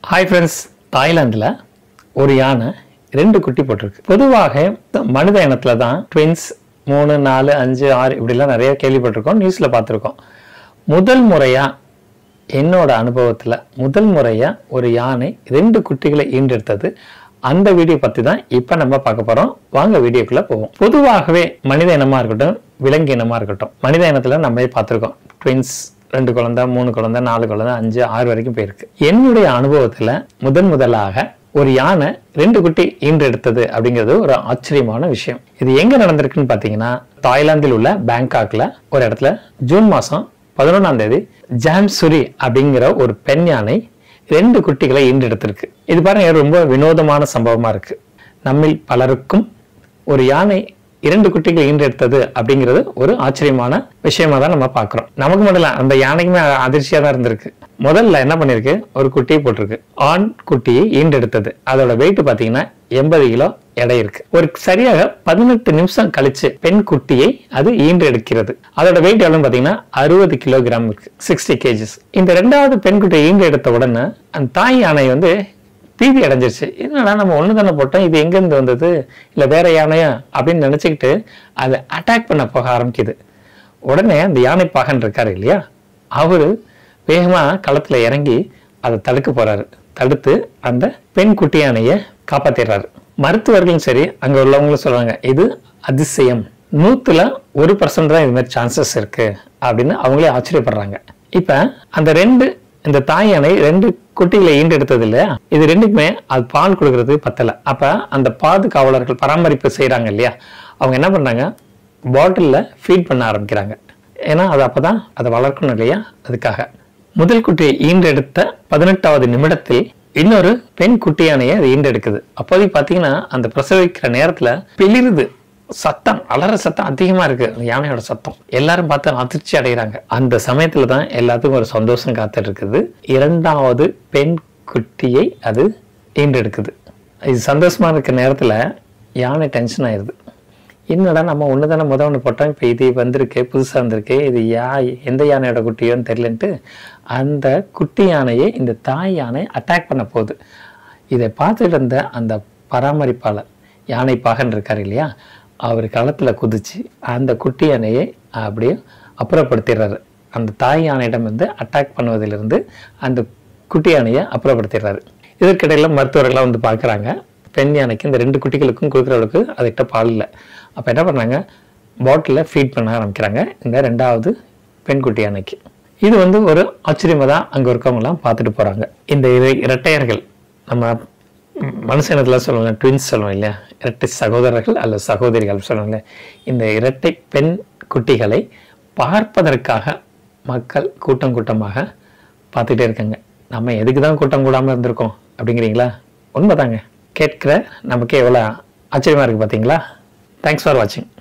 hi friends தாய்லாந்தில் ஒரு யானை ரெண்டு குட்டி போட்டிருக்கு பொதுவாக மனித இனத்தில் தான் ட்வின்ஸ் மூணு நாலு அஞ்சு ஆறு இப்படிலாம் நிறைய கேள்விப்பட்டிருக்கோம் நியூஸில் பார்த்துருக்கோம் முதல் முறையாக என்னோட அனுபவத்தில் முதல் முறையாக ஒரு யானை ரெண்டு குட்டிகளை ஈண்டெடுத்தது அந்த வீடியோ பற்றி தான் இப்போ நம்ம பார்க்க போகிறோம் வாங்க வீடியோக்குள்ளே போவோம் பொதுவாகவே மனித இனமாக இருக்கட்டும் விலங்கு இனமாக இருக்கட்டும் மனித இனத்தில் நம்ம பார்த்துருக்கோம் ட்வின்ஸ் ரெண்டு குழந்தை மூணு குழந்தை நாலு குழந்தை அஞ்சு ஆறு வரைக்கும் போயிருக்கு என்னுடைய அனுபவத்தில் முதன் முதலாக ஒரு யானை ரெண்டு குட்டி ஈன்றெடுத்தது அப்படிங்கிறது ஒரு ஆச்சரியமான விஷயம் இது எங்க நடந்திருக்குன்னு பார்த்தீங்கன்னா தாய்லாந்தில் உள்ள பேங்காக்ல ஒரு இடத்துல ஜூன் மாசம் பதினொன்றாம் தேதி ஜாம்சுரி அப்படிங்கிற ஒரு பெண் யானை ரெண்டு குட்டிகளை ஈன்றெடுத்திருக்கு இது பாருங்க ரொம்ப வினோதமான சம்பவமா இருக்கு நம்மில் பலருக்கும் ஒரு யானை இரண்டு குட்டிகள் ஈன்றெடுத்தது அப்படிங்கிறது ஒரு ஆச்சரியமான விஷயமா தான் நம்ம பார்க்குறோம் நமக்கு மட்டும் இல்ல அந்த யானைக்குமே அதிர்ச்சியாக தான் இருந்திருக்கு முதல்ல என்ன பண்ணிருக்கு ஒரு குட்டியை போட்டிருக்கு ஆண் குட்டியை ஈண்டெடுத்தது அதோட வெயிட் பார்த்தீங்கன்னா எண்பது கிலோ எடை இருக்கு ஒரு சரியாக பதினெட்டு நிமிஷம் கழிச்சு பெண் குட்டியை அது ஈன்றெடுக்கிறது அதோட வெயிட் எவ்வளவு பார்த்தீங்கன்னா அறுபது கிலோகிராம் இருக்கு சிக்ஸ்டி கேஜிஸ் இந்த ரெண்டாவது பெண் குட்டியை ஈன்றெடுத்த உடனே அந்த தாய் யானை வந்து பீதி அடைஞ்சிருச்சு என்னடா நம்ம ஒன்று தானே போட்டோம் இது எங்கேருந்து வந்தது இல்லை வேற யானையா அப்படின்னு நினச்சிக்கிட்டு அதை அட்டாக் பண்ண போக ஆரம்பிக்குது உடனே அந்த யானை பாகன் இருக்காரு இல்லையா அவரு வேகமாக களத்தில் இறங்கி அதை தடுக்க போறாரு தடுத்து அந்த பெண் குட்டி யானையை காப்பாத்திடுறாரு மருத்துவர்களும் சரி அங்கே உள்ளவங்களும் சொல்றாங்க இது அதிசயம் நூத்துல ஒரு பர்சன்ட் தான் இது மாதிரி சான்சஸ் இருக்கு அப்படின்னு அவங்களே ஆச்சரியப்படுறாங்க இப்போ அந்த ரெண்டு இந்த தாய் யானை ரெண்டு குட்டிகளை ஈண்டெடுத்தது இல்லையா இது ரெண்டுக்குமே அது பால் கொடுக்கறது பத்தல அப்ப அந்த பாதுகாவலர்கள் பராமரிப்பு செய்றாங்க இல்லையா அவங்க என்ன பண்றாங்க பாட்டிலில் ஃபீட் பண்ண ஆரம்பிக்கிறாங்க ஏன்னா அது அப்பதான் அதை வளர்க்கணும் இல்லையா அதுக்காக முதல் குட்டியை ஈண்டெடுத்த பதினெட்டாவது நிமிடத்தில் இன்னொரு பெண் குட்டி யானையை அது ஈண்டெடுக்குது அப்போதைக்கு பார்த்தீங்கன்னா அந்த பிரசவிக்கிற நேரத்துல பிளிருது சத்தம் அலற சத்தம் அதிகமா இருக்கு அந்த யானையோட சத்தம் எல்லாரும் பார்த்து அதிர்ச்சி அடைகிறாங்க அந்த சமயத்துல தான் எல்லாத்துக்கும் ஒரு சந்தோஷம் காத்துட்டு இருக்குது இரண்டாவது பெண் குட்டியை அது ஈண்டெடுக்குது இது சந்தோஷமா இருக்க நேரத்துல யானை டென்ஷன் ஆயிடுது என்னடா நம்ம ஒன்று தானே முத ஒன்று போட்டோம் இப்போ இது வந்திருக்கு புதுசாக வந்திருக்கு இது யா எந்த யானையோட குட்டியோன்னு தெரியலன்ட்டு அந்த குட்டி யானையை இந்த தாய் யானை அட்டாக் பண்ண போகுது இதை பார்த்துட்டு இருந்த அந்த பராமரிப்பாளர் யானை பாகன் இருக்கார் இல்லையா அவர் களத்தில் குதிச்சு அந்த குட்டி யானையை அப்படியே அப்புறப்படுத்திடுறாரு அந்த தாய் யானையிடம் வந்து அட்டாக் பண்ணுவதிலிருந்து அந்த குட்டி யானையை அப்புறப்படுத்திடுறாரு இதற்கிடையில் மருத்துவர்கள்லாம் வந்து பார்க்குறாங்க பெண் யானைக்கு இந்த ரெண்டு குட்டிகளுக்கும் கொடுக்குறவளுக்கு அதுகிட்ட பால் இல்லை அப்போ என்ன பண்ணாங்க பாட்டிலில் ஃபீட் பண்ண ஆரம்பிக்கிறாங்க இந்த ரெண்டாவது பெண் குட்டி யானைக்கு இது வந்து ஒரு ஆச்சரியமாக தான் அங்கே இருக்கவங்கலாம் பார்த்துட்டு போகிறாங்க இந்த இரு இரட்டையர்கள் நம்ம மனுஷனத்தில் சொல்லுவாங்க ட்வின்ஸ் சொல்லுவோம் இல்லையா இரட்டை சகோதரர்கள் அல்லது சகோதரிகள் சொல்லுவாங்க இந்த இரட்டை பெண் குட்டிகளை பார்ப்பதற்காக மக்கள் கூட்டம் கூட்டமாக பார்த்துட்டே இருக்காங்க நம்ம எதுக்கு தான் கூட்டம் கூடாமல் இருந்திருக்கோம் அப்படிங்கிறீங்களா உண்மைதாங்க கேட்கிற நமக்கே எவ்வளோ ஆச்சரியமாக இருக்குது பார்த்தீங்களா தேங்க்ஸ் ஃபார் வாட்சிங்